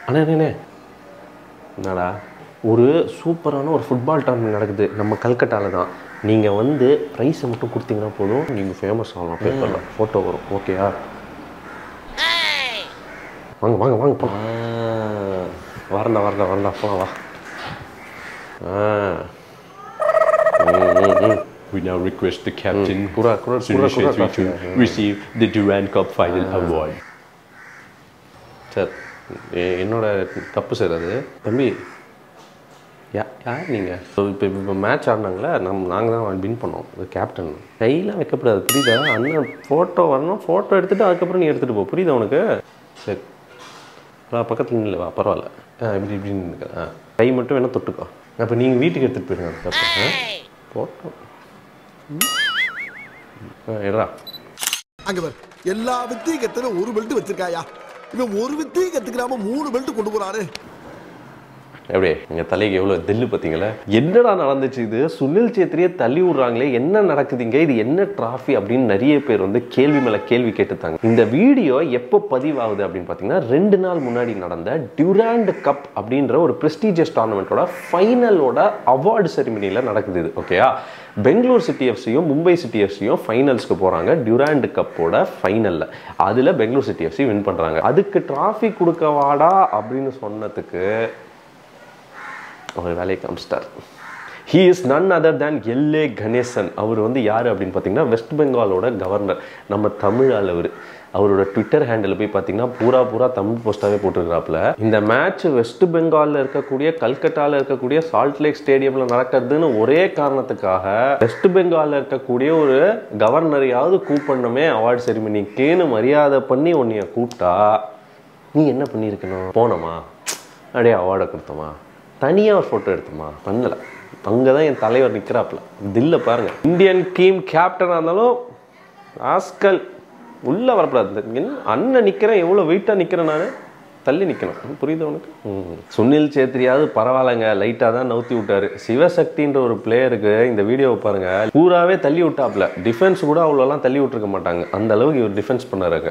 அண்ணே அண்ணே, அண்ணே என்னடா ஒரு சூப்பரான ஒரு ஃபுட்பால் டோர்னமெண்ட் நடக்குது நம்ம கல்கட்டாவில் தான் நீங்கள் வந்து ப்ரைஸை மட்டும் கொடுத்தீங்கன்னா போதும் நீங்கள் ஃபேமஸ் ஆகலாம் பேப்பரில் ஃபோட்டோ வரும் ஓகேயா வாங்க வாங்க வாங்க போலாம் வரண்டா வரண்டா வரண்டா போலாம் வா ஆ ம், ம், ம். We now request the captain, Kura, kura, Sunil kura, kura, Shetty, to kura. receive the Durand Cup Final Award. Sir எ- என்னோட தப்பு சார் அது தம்பி யா யார் நீங்கள் இப்போ இப்போ மேட்ச் ஆடினாங்களே நம்ம நாங்கள் தான் வின் பண்ணோம் இது கேப்டன் கையெல்லாம் வைக்கப்படாது புரியுதா அண்ணன் ஃபோட்டோ வரணும் ஃபோட்டோ எடுத்துகிட்டு அதுக்கப்புறம் நீ எடுத்துகிட்டு போ புரியுதா உனக்கு சரி வா பக்கத்தில் நில்லு வா பரவாயில்ல ஆ இப்படி இப்படி நின்று ஆ கை மட்டும் வேணால் தொட்டுக்கோ அப்போ நீங்கள் வீட்டுக்கு எடுத்துகிட்டு போயிருங்க அது தப்பு ஆ ஃபோட்டோ ஆ எடுறா அங்க பாரு எல்லா வித்தையும் கத்துன ஒரு பெல்ட் வச்சிருக்காயா இவன் ஒரு வித்தையும் கத்துக்கிறாம மூணு பெல்ட் கொண்டு போறாரு எப்படி எங்க தலைக்கு எவ்வளவு தில்லு பார்த்தீங்களா என்னடா நடந்துச்சு இது சுனில் சேத்ரியை தள்ளி விடுறாங்களே என்ன நடக்குதுங்க இது என்ன டிராஃபி அப்படின்னு நிறைய பேர் வந்து கேள்வி மேல கேள்வி கேட்டுத்தாங்க இந்த வீடியோ எப்போ பதிவாகுது அப்படின்னு பார்த்தீங்கன்னா ரெண்டு நாள் முன்னாடி நடந்த டியூராண்ட் கப் அப்படின்ற ஒரு ப்ரெஸ்டீஜியஸ் டோர்னமெண்ட்டோட ஃபைனலோட அவார்டு செரிமனியில் நடக்குது இது ஓகேயா பெங்களூர் சிட்டி எஃப்சியும் மும்பை சிட்டி எஃப்சியும் ஃபைனல்ஸ்க்கு போகிறாங்க டியூராண்ட் கப்போட ஃபைனலில் அதில் பெங்களூர் சிட்டி எஃப்சி வின் பண்ணுறாங்க அதுக்கு டிராஃபி கொடுக்கவாடா அப்படின்னு சொன்னதுக்கு அவர் வேலையை காமிச்சிட்டார் he is none other than L A Ganesan அவர் வந்து யார் அப்படின்னு பார்த்தீங்கன்னா வெஸ்ட் பெங்காலோட கவர்னர் நம்ம தமிழ் ஆள் அவர் அவரோட ட்விட்டர் ஹேண்டில் போய் பார்த்தீங்கன்னா பூரா பூரா தமிழ் போஸ்டாகவே போட்டிருக்கிறாப்புல இந்த மேட்ச் வெஸ்ட் பெங்காலில் இருக்கக்கூடிய கல்கட்டாவில் இருக்கக்கூடிய சால்ட் லேக் ஸ்டேடியமில் நடக்கிறதுன்னு ஒரே காரணத்துக்காக வெஸ்ட் பெங்காலில் இருக்கக்கூடிய ஒரு கவர்னரையாவது கூப்பிடணுமே அவார்டு செரிமனிக்குன்னு மரியாதை பண்ணி உன்னைய கூப்பிட்டா நீ என்ன பண்ணியிருக்கணும் போனோமா அப்படியே அவார்டை கொடுத்தோமா தனியாக ஒரு ஃபோட்டோ எடுத்தோமா பண்ணலை அங்கே தான் என் தலைவர் நிற்கிறாப்புல தில்ல பாருங்க இந்தியன் டீம் கேப்டனாக இருந்தாலும் ஆஸ்கல் உள்ளே வரக்கூடாது இந்த என்ன அண்ணன் நிற்கிறேன் எவ்வளோ வெயிட்டாக நிற்கிறேன் நான் தள்ளி நிற்கணும் புரியுது உனக்கு ம். சுனில் சேத்ரியாவது பரவாயில்லைங்க லைட்டாக தான் நவுத்தி விட்டாரு சிவசக்தின்ற ஒரு பிளேயருக்கு இந்த வீடியோவை பாருங்க பூராவே தள்ளி விட்டாப்ல டிஃபென்ஸ் கூட அவ்வளோலாம் தள்ளி விட்டுருக்க மாட்டாங்க அந்த அளவுக்கு இவர் டிஃபென்ஸ் பண்ணாருங்க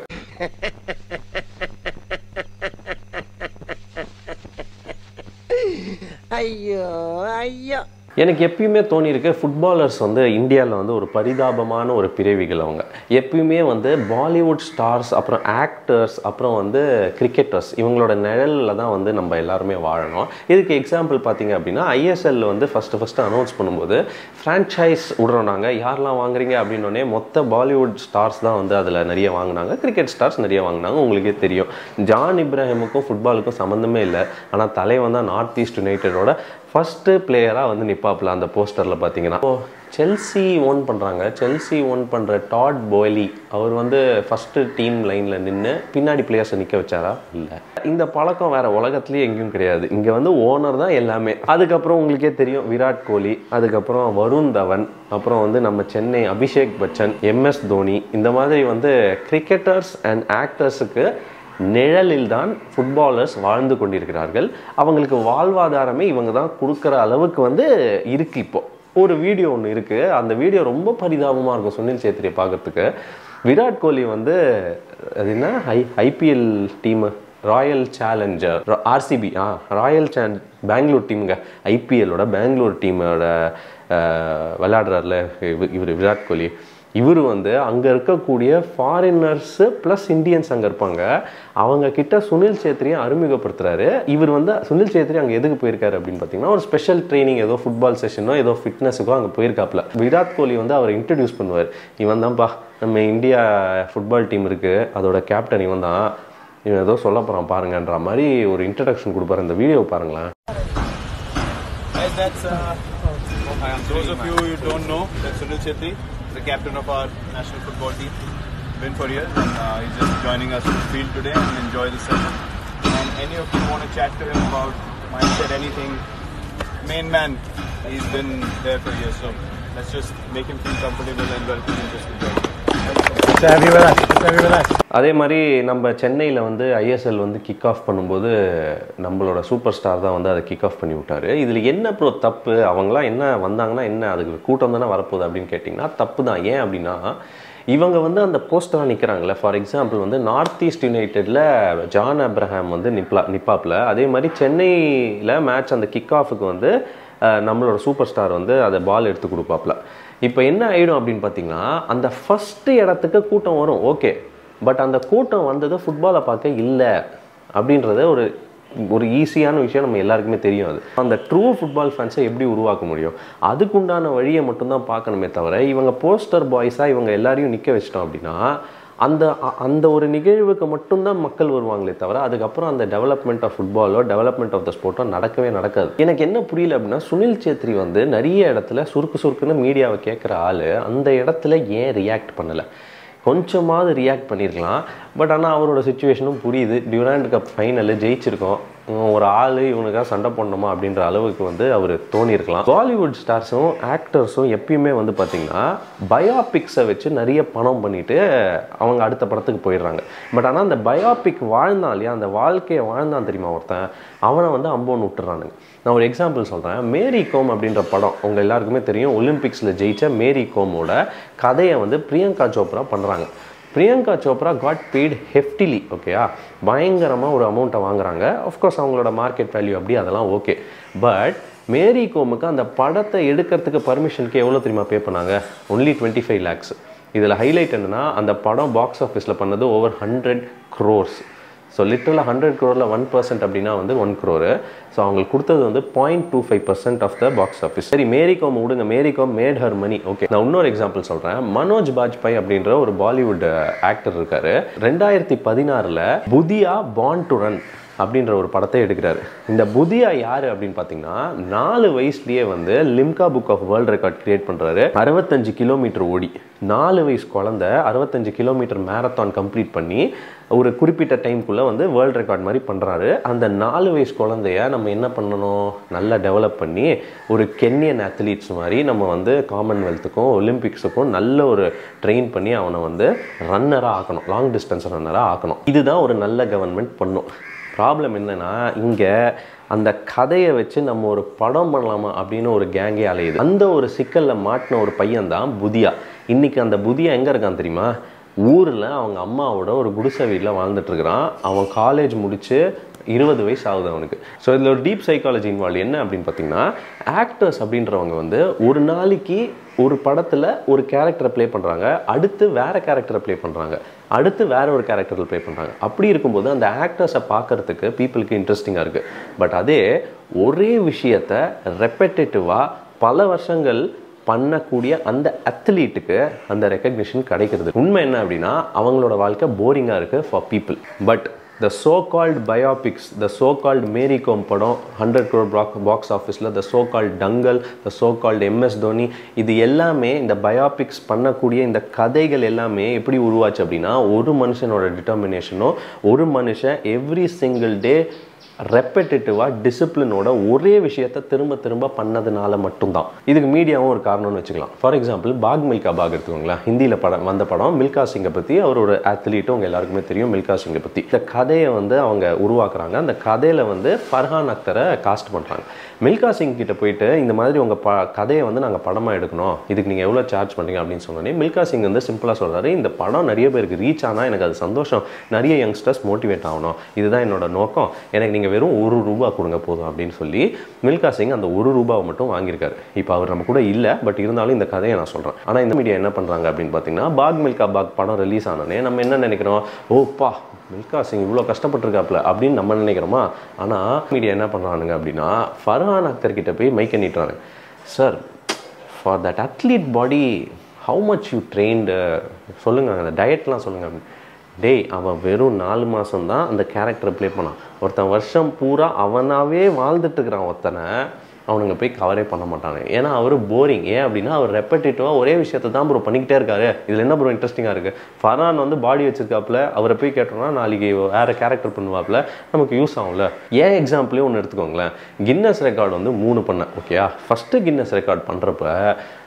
ஐயோ ஐயோ எனக்கு எப்பயுமே தோணியிருக்கு ஃபுட்பாலர்ஸ் வந்து இந்தியாவில் வந்து ஒரு பரிதாபமான ஒரு பிறவிகள் அவங்க எப்பயுமே வந்து பாலிவுட் ஸ்டார்ஸ் அப்புறம் ஆக்டர்ஸ் அப்புறம் வந்து கிரிக்கெட்டர்ஸ் இவங்களோட நிழலில் தான் வந்து நம்ம எல்லாருமே வாழணும் இதுக்கு எக்ஸாம்பிள் பார்த்தீங்க அப்படின்னா ஐஎஸ்எல் வந்து ஃபஸ்ட்டு ஃபஸ்ட்டு அனௌன்ஸ் பண்ணும்போது ஃப்ரான்ச்சைஸ் விடுறோம் நாங்கள் யாரெல்லாம் வாங்குறீங்க அப்படின்னோடனே மொத்த பாலிவுட் ஸ்டார்ஸ் தான் வந்து அதில் நிறைய வாங்கினாங்க கிரிக்கெட் ஸ்டார்ஸ் நிறைய வாங்கினாங்க உங்களுக்கே தெரியும் ஜான் இப்ராஹிமுக்கும் ஃபுட்பாலுக்கும் சம்மந்தமே இல்லை ஆனால் தலைவன் தான் நார்த் ஈஸ்ட் யுனைடெடோட ஃபஸ்ட்டு பிளேயராக வந்து நிப்பாப்ல அந்த போஸ்டரில் பார்த்தீங்கன்னா இப்போ செல்சி ஓன் பண்ணுறாங்க செல்சி ஓன் பண்ணுற டாட் போய்லி அவர் வந்து ஃபஸ்ட்டு டீம் லைனில் நின்று பின்னாடி பிளேயர்ஸை நிற்க வச்சாரா இல்லை இந்த பழக்கம் வேற உலகத்துலேயே எங்கேயும் கிடையாது இங்கே வந்து ஓனர் தான் எல்லாமே அதுக்கப்புறம் உங்களுக்கே தெரியும் விராட் கோலி அதுக்கப்புறம் வருண் தவன் அப்புறம் வந்து நம்ம சென்னை அபிஷேக் பச்சன் எம்எஸ் தோனி இந்த மாதிரி வந்து கிரிக்கெட்டர்ஸ் அண்ட் ஆக்டர்ஸுக்கு நிழலில் தான் ஃபுட்பாலர்ஸ் வாழ்ந்து கொண்டிருக்கிறார்கள் அவங்களுக்கு வாழ்வாதாரமே இவங்க தான் கொடுக்குற அளவுக்கு வந்து இருக்கு இப்போ ஒரு வீடியோ ஒன்று இருக்கு அந்த வீடியோ ரொம்ப பரிதாபமாக இருக்கும் சுனில் சேத்ரியை பார்க்கறதுக்கு விராட் கோலி வந்து அது என்ன I IPL team royal challenger RCB ah royal சேன் பெங்களூர் டீமுங்க ஐபிஎல்லோட பெங்களூர் டீமோட விளையாடுறாருல இவர் விராட் கோலி இவர் வந்து அங்கே இருக்கக்கூடிய ஃபாரினர்ஸு ப்ளஸ் இந்தியன்ஸ் அங்கே இருப்பாங்க அவங்க கிட்ட சுனில் சேத்ரியை அறிமுகப்படுத்துறாரு இவர் வந்து சுனில் சேத்ரி அங்கே எதுக்கு போயிருக்காரு அப்படின்னு பார்த்தீங்கன்னா ஒரு ஸ்பெஷல் ட்ரைனிங் ஏதோ ஃபுட்பால் செஷனோ ஏதோ ஃபிட்னஸுக்கோ அங்கே போயிருக்காப்ல விராட் கோலி வந்து அவரை இன்ட்ரடியூஸ் பண்ணுவார் இவன் தான்ப்பா நம்ம இந்தியா ஃபுட்பால் டீம் இருக்குது அதோட கேப்டன் இவன் தான் இவன் ஏதோ சொல்ல போகிறான் பாருங்கன்ற மாதிரி ஒரு இன்ட்ரடக்ஷன் கொடுப்பாரு இந்த வீடியோ பாருங்களேன் Right, that's uh, those of you who don't know, that's Sunil Chetri, the captain of our national football team. Been for years. Uh, he's just joining us in the field today and enjoy the session. And any of you want to chat to him about mindset, anything, main man, he's been there for years. So let's just make him feel comfortable and welcome him just to join. அதே மாதிரி நம்ம சென்னையில் வந்து ISL வந்து kick of பண்ணும்போது நம்மளோட super star தான் வந்து அதை கிக் ஆஃப் பண்ணி விட்டாரு இதில் என்ன ப்ரோ தப்பு அவங்களாம் என்ன வந்தாங்கன்னா என்ன அதுக்கு கூட்டம் தானே வரப்போகுது அப்படின்னு கேட்டிங்கன்னா தப்பு தான் ஏன் அப்படின்னா இவங்க வந்து அந்த போஸ்டராக நிற்கிறாங்களே ஃபார் எக்ஸாம்பிள் வந்து நார்த் ஈஸ்ட் யுனைடெடில் ஜான் அப்ரஹாம் வந்து நிப்லா நிப்பாப்பில் அதே மாதிரி சென்னையில் மேட்ச் அந்த கிக் ஆஃபுக்கு வந்து அஹ், நம்மளோட சூப்பர் ஸ்டார் வந்து அதை பால் எடுத்து கொடுப்பாப்ல இப்போ என்ன ஆயிடும் அப்படின்னு பார்த்தீங்கன்னா அந்த ஃபஸ்ட்டு இடத்துக்கு கூட்டம் வரும் ஓகே பட் அந்த கூட்டம் வந்தது ஃபுட்பாலை பார்க்க இல்லை அப்படின்றத ஒரு ஒரு ஈஸியான விஷயம் நம்ம எல்லாருக்குமே தெரியும் அது அந்த ட்ரூ ஃபுட்பால் ஃபேன்ஸை எப்படி உருவாக்க முடியும் அதுக்குண்டான வழியை மட்டும்தான் பார்க்கணுமே தவிர இவங்க போஸ்டர் பாய்ஸாக இவங்க எல்லாரையும் நிற்க வச்சிட்டோம் அப்படின்னா அந்த அ- அந்த ஒரு நிகழ்வுக்கு மட்டும்தான் மக்கள் வருவாங்களே தவிர அதுக்கப்புறம் அந்த டெவலப்மெண்ட் ஆஃப் ஃபுட்பாலோ டெவலப்மெண்ட் ஆஃப் த ஸ்போர்ட்டோ நடக்கவே நடக்காது எனக்கு என்ன புரியல அப்படின்னா சுனில் சேத்ரி வந்து நிறைய இடத்துல சுருக்கு சுருக்குன்னு மீடியாவை கேட்குற ஆள் அந்த இடத்துல ஏன் ரியாக்ட் பண்ணலை கொஞ்சமாவது ரியாக்ட் பண்ணியிருக்கலாம் பட் ஆனால் அவரோட சுச்சுவேஷனும் புரியுது டியூராண்ட் கப் ஃபைனலு ஜெயிச்சிருக்கோம் இவன் ஒரு ஆள் இவனுக்காக சண்டை போடணுமா அப்படின்ற அளவுக்கு வந்து அவர் தோணியிருக்கலாம் பாலிவுட் ஸ்டார்ஸும் ஆக்டர்ஸும் எப்பயுமே வந்து பார்த்திங்கன்னா பயோபிக்ஸை வச்சு நிறைய பணம் பண்ணிட்டு அவங்க அடுத்த படத்துக்கு போயிடுறாங்க பட் ஆனால் அந்த பயோபிக் வாழ்ந்தான் இல்லையா அந்த வாழ்க்கையை வாழ்ந்தான் தெரியுமா ஒருத்தன் அவனை வந்து அம்போன்னு விட்டுறானுங்க நான் ஒரு எக்ஸாம்பிள் சொல்கிறேன் மேரி கோம் அப்படின்ற படம் உங்கள் எல்லாருக்குமே தெரியும் ஒலிம்பிக்ஸில் ஜெயிச்ச மேரி கோமோட கதையை வந்து பிரியங்கா சோப்ரா பண்ணுறாங்க Priyanka Chopra got paid heftily ஓகேயா பயங்கரமாக ஒரு அமௌண்ட்டை வாங்குறாங்க ஆஃப்கோர்ஸ் அவங்களோட மார்க்கெட் வேல்யூ அப்படி அதெல்லாம் ஓகே பட் மேரி கோமுக்கு அந்த படத்தை எடுக்கிறதுக்கு பர்மிஷனுக்கு எவ்வளோ தெரியுமா பே பண்ணாங்க ஒன்லி டுவெண்ட்டி ஃபைவ் லேக்ஸ் இதில் ஹைலைட் என்னன்னா அந்த படம் பாக்ஸ் ஆஃபீஸில் பண்ணது over hundred crores so லிட்டரலாக hundred க்ரோரில் one percent அப்படின்னா வந்து ஒன் க்ரோரு ஸோ அவங்களுக்கு கொடுத்தது வந்து point two five percent of the box office சரி மேரிகாம் விடுங்க மேரிகாம் மேட் ஹர் மணி ஓகே நான் இன்னொரு எக்ஸாம்பிள் சொல்கிறேன் மனோஜ் பாஜ்பாய் அப்படின்ற ஒரு பாலிவுட் ஆக்டர் இருக்காரு ரெண்டாயிரத்தி பதினாறில் புதியா பாண்ட் டு ரன் அப்படின்ற ஒரு படத்தை எடுக்கிறாரு இந்த புதியா யாரு அப்படின்னு பார்த்தீங்கன்னா நாலு வயசுலயே வந்து Limca book of world record create பண்றாரு அறுபத்தஞ்சு கிலோமீட்டர் ஓடி நாலு வயசு குழந்தை அறுபத்தஞ்சு கிலோமீட்டர் மேரத்தான் கம்ப்ளீட் பண்ணி ஒரு குறிப்பிட்ட டைம்குள்ளே வந்து வேர்ல்ட் ரெக்கார்ட் மாதிரி பண்ணுறாரு அந்த நாலு வயசு குழந்தைய நம்ம என்ன பண்ணணும் நல்லா டெவலப் பண்ணி ஒரு கென்யன் அத்லீட்ஸ் மாதிரி நம்ம வந்து காமன்வெல்த்துக்கும் ஒலிம்பிக்ஸுக்கும் நல்ல ஒரு ட்ரெயின் பண்ணி அவனை வந்து ரன்னராக ஆக்கணும் லாங் டிஸ்டன்ஸ் ரன்னராக ஆக்கணும் இதுதான் ஒரு நல்ல கவர்மெண்ட் பண்ணும் ப்ராப்ளம் என்னன்னா இங்கே அந்த கதையை வச்சு நம்ம ஒரு படம் பண்ணலாமா அப்படின்னு ஒரு கேங்கே அலையுது அந்த ஒரு சிக்கலில் மாட்டின ஒரு பையன் தான் புதியா இன்னைக்கு அந்த புதியா எங்கே இருக்கான் தெரியுமா ஊரில் அவங்க அம்மாவோட ஒரு குடிசை வீட்டில் வாழ்ந்துட்டு இருக்கிறான் அவன் காலேஜ் முடிச்சு இருபது வயசு ஆகுது அவனுக்கு ஸோ இதில் ஒரு டீப் சைக்காலஜி இன்வால்வ் என்ன அப்படின்னு பார்த்தீங்கன்னா ஆக்டர்ஸ் அப்படின்றவங்க வந்து ஒரு நாளைக்கு ஒரு படத்தில் ஒரு கேரக்டரை ப்ளே பண்ணுறாங்க அடுத்து வேற கேரக்டரை ப்ளே பண்ணுறாங்க அடுத்து வேற ஒரு கேரக்டரில் ப்ளே பண்ணுறாங்க அப்படி இருக்கும்போது அந்த ஆக்டர்ஸை பார்க்கறதுக்கு பீப்புளுக்கு இன்ட்ரெஸ்டிங்காக இருக்குது பட் அதே ஒரே விஷயத்தை ரெப்படேட்டிவாக பல வருஷங்கள் பண்ணக்கூடிய அந்த அத்லீட்டுக்கு அந்த ரெக்கக்னிஷன் கிடைக்கிறது உண்மை என்ன அப்படின்னா அவங்களோட வாழ்க்கை போரிங்காக இருக்குது for people but the so called biopics the so called Mary Kom படம் ஹண்ட்ரட் க்ரோர் பாக் பாக்ஸ் ஆஃபீஸில் the so called Dangal the so called M S Dhoni இது எல்லாமே இந்த பயோபிக்ஸ் பண்ணக்கூடிய இந்த கதைகள் எல்லாமே எப்படி உருவாச்சு அப்படின்னா ஒரு மனுஷனோட டிட்டர்மினேஷனும் ஒரு மனுஷன் எவ்ரி சிங்கிள் டே ரெப்படேட்டிவாக டிசிப்ளினோட ஒரே விஷயத்தை திரும்ப திரும்ப பண்ணதுனால மட்டும்தான் இதுக்கு மீடியாவும் ஒரு காரணம்னு வச்சுக்கலாம் ஃபார் எக்ஸாம்பிள் பாக் மில்கா பாக் எடுத்துக்கோங்களேன் ஹிந்தியில் படம் வந்த படம் மில்கா சிங்கை பற்றி அவர் ஒரு அத்லீட்டும் உங்கள் எல்லாருக்குமே தெரியும் மில்கா சிங்கை பற்றி இந்த கதையை வந்து அவங்க உருவாக்குறாங்க அந்த கதையில் வந்து ஃபர்ஹான் அக்தரை காஸ்ட் பண்ணுறாங்க மில்கா சிங் கிட்ட போயிட்டு இந்த மாதிரி உங்கள் ப கதையை வந்து நாங்கள் படமாக எடுக்கணும் இதுக்கு நீங்கள் எவ்வளோ சார்ஜ் பண்ணுறீங்க அப்படின்னு சொன்னோன்னே மில்கா சிங் வந்து சிம்பிளாக சொல்கிறாரு இந்த படம் நிறைய பேருக்கு ரீச் ஆனால் எனக்கு அது சந்தோஷம் நிறைய யங்ஸ்டர்ஸ் மோட்டிவேட் ஆகணும் இதுதான் என்னோட நோக்கம் எனக்கு நீங்கள் வெறும் ஒரு ரூபா கொடுங்க போதும் அப்படின்னு சொல்லி மில்கா சிங் அந்த ஒரு ரூபாவை மட்டும் வாங்கியிருக்காரு இப்போ அவர் நம்ம கூட இல்லை பட் இருந்தாலும் இந்த கதையை நான் சொல்கிறேன் ஆனால் இந்த மீடியா என்ன பண்ணுறாங்க அப்படின்னு பார்த்தீங்கன்னா பாக் மில்கா பாக் படம் ரிலீஸ் ஆனோடனே நம்ம என்ன நினைக்கிறோம் ஓப்பா மில்கா சிங் இவ்வளோ கஷ்டப்பட்டிருக்காப்புல அப்படின்னு நம்ம நினைக்கிறோமா ஆனால் மீடியா என்ன பண்ணுறானுங்க அப்படின்னா ஃபர்ஹான் அக்தர் கிட்ட போய் மைக்க நீட்டுறாங்க sir for that athlete body how much you trained சொல்லுங்கள் அந்த டயட்லாம் சொல்லுங்கள் அப்படின்னு டேய் அவன் வெறும் நாலு மாதம் தான் அந்த கேரக்டரை ப்ளே பண்ணான் ஒருத்தன் வருஷம் பூரா அவனாவே வாழ்ந்துட்டு இருக்கிறான் ஒருத்தனை அவனுங்க போய் கவரே பண்ண மாட்டாங்க ஏன்னா அவர் போரிங் ஏன் அப்படின்னா அவர் ரெப்படேட்டிவாக ஒரே விஷயத்தை தான் ப்ரோ பண்ணிக்கிட்டே இருக்காரு இதில் என்ன ப்ரோ இன்ட்ரெஸ்டிங்காக இருக்குது ஃபர்ஹான் வந்து பாடி வச்சிருக்காப்புல அவரை போய் கேட்டோம்னா நாளைக்கு வேறு கேரக்டர் பண்ணுவாப்புல நமக்கு யூஸ் ஆகும்ல ஏன் எக்ஸாம்பிளே ஒன்று எடுத்துக்கோங்களேன் கின்னஸ் ரெக்கார்டு வந்து மூணு பண்ணேன் ஓகேயா ஃபஸ்ட்டு கின்னஸ் ரெக்கார்ட் பண்ணுறப்ப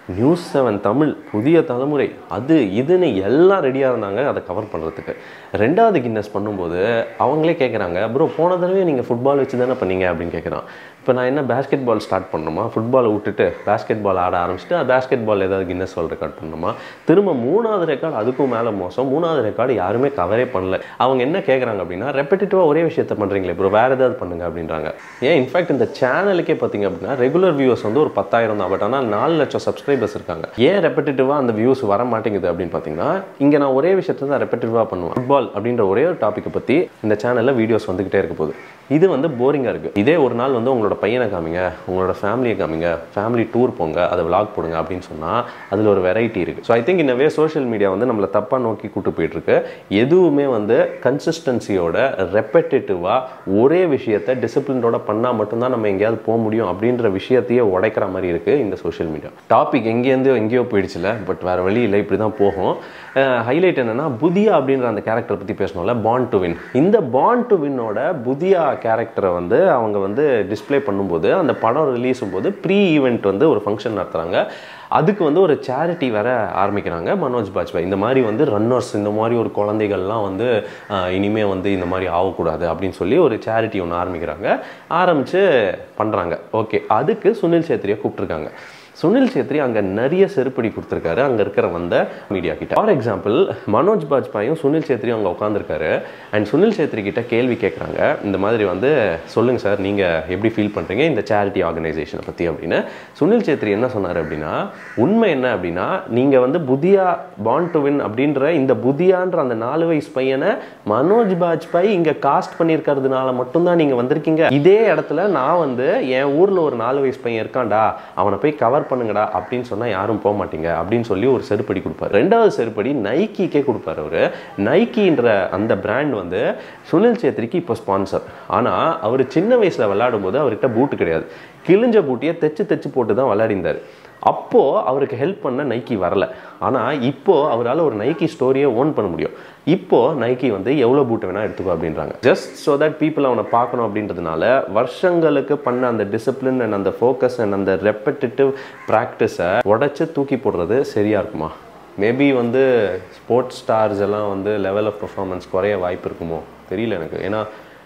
நியூஸ் செவன் தமிழ் புதிய தலைமுறை அது இதுன்னு எல்லாம் ரெடியாக இருந்தாங்க அதை கவர் பண்ணுறதுக்கு ரெண்டாவது கின்னஸ் பண்ணும்போது அவங்களே கேட்குறாங்க ப்ரோ போன தடவை நீங்கள் ஃபுட்பால் வச்சு தானே பண்ணீங்க அப்படின்னு கேட்குறான் இப்போ நான் என்ன பேஸ்கெட் பால் ஸ்டார்ட் பண்ணணுமா ஃபுட்பாலை விட்டுட்டு பேஸ்கெட் பால் ஆட ஆரம்பிச்சுட்டு பேஸ்கெட் பால் ஏதாவது கின்னஸ் வேர்ல்ட் ரெக்கார்ட் பண்ணணுமா திரும்ப மூணாவது ரெக்கார்டு அதுக்கும் மேலே மோசம் மூணாவது ரெக்கார்டு யாருமே கவரே பண்ணல அவங்க என்ன கேட்குறாங்க அப்படின்னா ரெப்படேட்டிவாக ஒரே விஷயத்த பண்ணுறீங்களே ப்ரோ வேறு ஏதாவது பண்ணுங்க அப்படின்றாங்க ஏன் இன்ஃபேக்ட் இந்த சேனலுக்கே பார்த்தீங்க அப்படின்னா ரெகுலர் வியூஸ் வந்து ஒரு பத்தாயிரம் தான் பட் ஆனால் நாலு லட்சம் சப்ஸ்கிரைபர்ஸ் இருக்காங்க ஏன் ரெப்படேட்டிவாக அந்த வியூஸ் வர மாட்டேங்குது அப்படின்னு பார்த்தீங்கன்னா இங்கே நான் ஒரே விஷயத்தை தான் ரெப்படேட்டிவாக பண்ணுவேன் ஃபுட்பால் அப்படின்ற ஒரே ஒரு டாப்பிக்கை பற்றி இந்த சேனலில் வீடியோஸ் வந்துக்கிட்டே இருக்க போகுது இது வந்து போரிங்காக இருக்குது இதே ஒரு நாள் வந்து உங்களோட பையனை காமிங்க உங்களோட ஃபேமிலியை காமிங்க ஃபேமிலி டூர் போங்க அதை விளாக் போடுங்க அப்படின்னு சொன்னால் அதில் ஒரு வெரைட்டி இருக்குது ஸோ ஐ திங்க் இன்னவே சோஷியல் மீடியா வந்து நம்மளை தப்பாக நோக்கி கூட்டு போயிட்டுருக்கு எதுவுமே வந்து கன்சிஸ்டன்சியோட ரெப்படேட்டிவாக ஒரே விஷயத்தை டிசிப்ளினோட பண்ணால் மட்டும்தான் நம்ம எங்கேயாவது போக முடியும் அப்படின்ற விஷயத்தையே உடைக்கிற மாதிரி இருக்குது இந்த சோஷியல் மீடியா டாபிக் எங்கேருந்து எங்கேயோ போயிடுச்சுல பட் வேறு வழி இல்லை இப்படி தான் போகும் ஹைலைட் என்னன்னா புதியா அப்படின்ற அந்த கேரக்டரை பற்றி பேசணும்ல பாண்ட் டு வின் இந்த பாண்ட் டு வின்னோட புதியா கேரக்டரை வந்து அவங்க வந்து டிஸ்ப்ளே பண்ணும்போது அந்த படம் ரிலீஸும் போது ப்ரீ ஈவெண்ட் வந்து ஒரு ஃபங்க்ஷன் நடத்துகிறாங்க அதுக்கு வந்து ஒரு சேரிட்டி வேற ஆரம்பிக்கிறாங்க மனோஜ் பாஜ்பாய் இந்த மாதிரி வந்து ரன்னர்ஸ் இந்த மாதிரி ஒரு குழந்தைகள்லாம் வந்து ஆஹ், இனிமே வந்து இந்த மாதிரி ஆகக்கூடாது அப்படின்னு சொல்லி ஒரு சேரிட்டி ஒன்று ஆரம்பிக்கிறாங்க ஆரம்பித்து பண்ணுறாங்க ஓகே அதுக்கு சுனில் சேத்ரியை கூப்பிட்ருக்காங்க சுனில் சேத்ரி அங்கே நிறைய செருப்படி கொடுத்துருக்காரு அங்கே இருக்கிற வந்த மீடியா கிட்ட ஃபார் எக்ஸாம்பிள் மனோஜ் பாஜ்பாயும் சுனில் சேத்ரியும் அங்கே உட்காந்துருக்காரு அண்ட் சுனில் சேத்ரி கிட்ட கேள்வி கேட்குறாங்க இந்த மாதிரி வந்து சொல்லுங்கள் சார் நீங்கள் எப்படி ஃபீல் பண்ணுறீங்க இந்த சேரிட்டி ஆர்கனைசேஷனை பற்றி அப்படின்னு சுனில் சேத்ரி என்ன சொன்னார் அப்படின்னா உண்மை என்ன அப்படின்னா நீங்கள் வந்து புதியா பாண்ட் டு வின் அப்படின்ற இந்த புதியான்ற அந்த நாலு வயசு பையனை மனோஜ் பாஜ்பாய் இங்கே காஸ்ட் பண்ணியிருக்கிறதுனால மட்டும்தான் நீங்கள் வந்திருக்கீங்க இதே இடத்துல நான் வந்து என் ஊரில் ஒரு நாலு வயசு பையன் இருக்கான்டா அவனை போய் கவர் பண்ணுங்கடா அப்படின்னு சொன்னால் யாரும் போக மாட்டீங்க அப்படின்னு சொல்லி ஒரு செருப்படி கொடுப்பாரு ரெண்டாவது செருப்படி நைக்கிக்கே கொடுப்பாரு அவரு நைக்கின்ற அந்த பிராண்ட் வந்து சுனில் சேத்ரிக்கு இப்போ ஸ்பான்சர் ஆனால் அவர் சின்ன வயசில் விளையாடும் போது அவர்கிட்ட பூட்டு கிடையாது கிழிஞ்ச பூட்டியை தைச்சு தைச்சு போட்டு தான் விளையாடிந்தார் அப்போ அவருக்கு ஹெல்ப் பண்ண நைக்கி வரல ஆனால் இப்போ அவரால் ஒரு நைக்கி ஸ்டோரியை ஓன் பண்ண முடியும் இப்போ நைக்கி வந்து எவ்வளோ பூட்டு வேணா எடுத்துக்கோ அப்படின்றாங்க ஜஸ்ட் ஸோ தட் பீப்புள் அவனை பார்க்கணும் அப்படின்றதுனால வருஷங்களுக்கு பண்ண அந்த டிசிப்ளின் அண்ட் அந்த ஃபோக்கஸ் அண்ட் அந்த ரெப்படிட்டிவ் ப்ராக்டிஸை உடச்சி தூக்கி போடுறது சரியா இருக்குமா மேபி வந்து ஸ்போர்ட்ஸ் ஸ்டார்ஸ் எல்லாம் வந்து லெவல் ஆஃப் பெர்ஃபார்மன்ஸ் குறைய வாய்ப்பு இருக்குமோ தெரியல எனக்கு ஏன்னா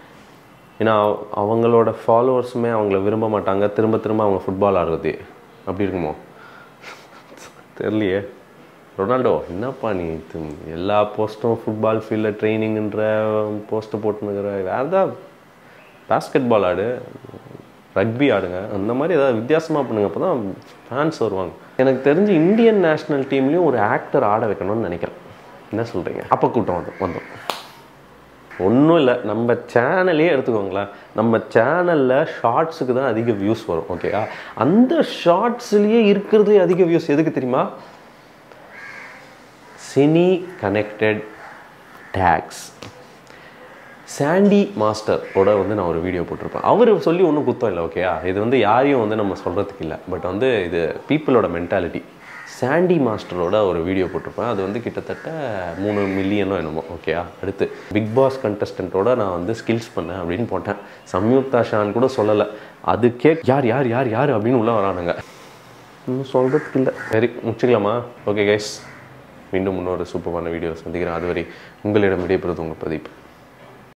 ஏன்னா அவ- அவங்களோட ஃபாலோவர்ஸுமே அவங்கள விரும்ப மாட்டாங்க திரும்ப திரும்ப அவங்க ஃபுட்பால் ஆடுறது அப்படி இருக்குமோ தெரியலையே ரொனால்டோ என்னப்பா நீ தி- எல்லா போஸ்ட்டும் ஃபுட்பால் ஃபீல்டில் ட்ரைனிங்ன்ற போஸ்ட்டு போட்டுனுக்கிற வேறு ஏதாவது பாஸ்கெட் பால் ஆடு ரக்பி ஆடுங்க அந்த மாதிரி ஏதாவது வித்தியாசமாக பண்ணுங்க அப்போ தான் ஃபேன்ஸ் வருவாங்க எனக்கு தெரிஞ்சு இந்தியன் நேஷ்னல் டீம்லேயும் ஒரு ஆக்டர் ஆட வைக்கணும்னு நினைக்கிறேன் என்ன சொல்கிறீங்க அப்போ கூட்டம் வந்து வந்தோம் ஒன்றும் இல்லை நம்ம சேனலே எடுத்துக்கோங்களேன் நம்ம சேனலில் ஷார்ட்ஸுக்கு தான் அதிக வியூஸ் வரும் ஓகேயா அந்த ஷார்ட்ஸ்லேயே இருக்கிறது அதிக வியூஸ் எதுக்கு தெரியுமா சினி கனெக்டட் டேக்ஸ் சாண்டி மாஸ்டரோட வந்து நான் ஒரு வீடியோ போட்டிருப்பேன் அவர் சொல்லி ஒன்றும் குத்தம் இல்லை ஓகேயா இது வந்து யாரையும் வந்து நம்ம சொல்கிறதுக்கு இல்லை பட் வந்து இது பீப்புளோட மென்டாலிட்டி சாண்டி மாஸ்டரோட ஒரு வீடியோ போட்டிருப்பேன் அது வந்து கிட்டத்தட்ட மூணு மில்லியனோ என்னமோ ஓகேயா அடுத்து பிக் பாஸ் கண்டஸ்டண்ட்டோட நான் வந்து ஸ்கில்ஸ் பண்ணேன் அப்படின்னு போட்டேன் சம்யுக்தா ஷான் கூட சொல்லலை அதுக்கே யார் யார் யார் யார் அப்படின்னு உள்ளே வரானுங்க இன்னும் சொல்கிறதுக்கு இல்லை சரி முடிச்சுக்கலாமா ஓகே கைஸ் மீண்டும் இன்னொரு சூப்பரான வீடியோ சந்திக்கிறேன் அதுவரை உங்களிடம் விடைபெறுவது உங்கள் பிரதீப்